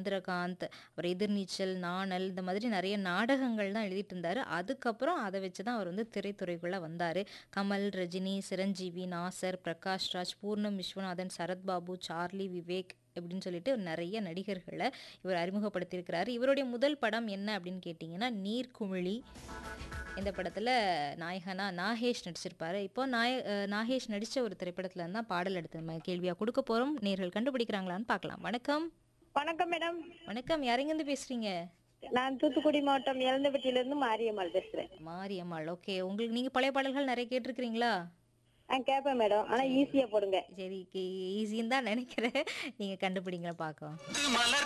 சந்திரகாந்த், அப்புறம் எதிர்நீச்சல், நாணல் இந்த மாதிரி நெறைய நாடகங்கள் தான் எழுதிட்டு இருந்தாரு. அதுக்கப்புறம் அத வச்சு தான் அவர் வந்து திரைத்துறைக்குள்ள வந்தாரு. கமல், ரஜினி, சிரஞ்சீவி, நாசர், பிரகாஷ் ராஜ், பூர்ணம் விஸ்வநாதன், சரத்பாபு, சார்லி, விவேக் இப்படின்னு சொல்லிட்டு நெறைய நடிகர்கள இவர் அறிமுகப்படுத்தியிருக்கிறாரு. இவருடைய முதல் படம் என்ன அப்படின்னு கேட்டீங்கன்னா, நீர்க்குமிழி. இந்த படத்துல நாயகனா நாகேஷ் நடிச்சிருப்பாரு. இப்போ நாய அ நாகேஷ் நடிச்ச ஒரு திரைப்படத்துல இருந்து தான் பாடல் எடுத்து நம்ம கேள்வியா குடுக்க போறோம். நேயர்கள் கண்டுபிடிக்கிறாங்களான்னு பார்க்கலாம். வணக்கம். வணக்கம் மேடம் வணக்கம். யார் எங்கேருந்து பேசுறீங்க? நான் தூத்துக்குடி மாவட்டம் எலந்தப்பட்டியில இருந்து மாரியம்மாள் பேசுறேன் மாரியம்மாள். ஓகே. உங்களுக்கு நீங்க பழைய பாடல்கள் நெறைய கேட்டிருக்கிறீங்களா? நான் கேட்பேன் மேடம் ஆனா ஈஸியா போடுங்க சரி ஈஸின்னு தான் நெனைக்கிறேன். நீங்க கண்டுபிடிங்க பார்க்கலாம். மலர்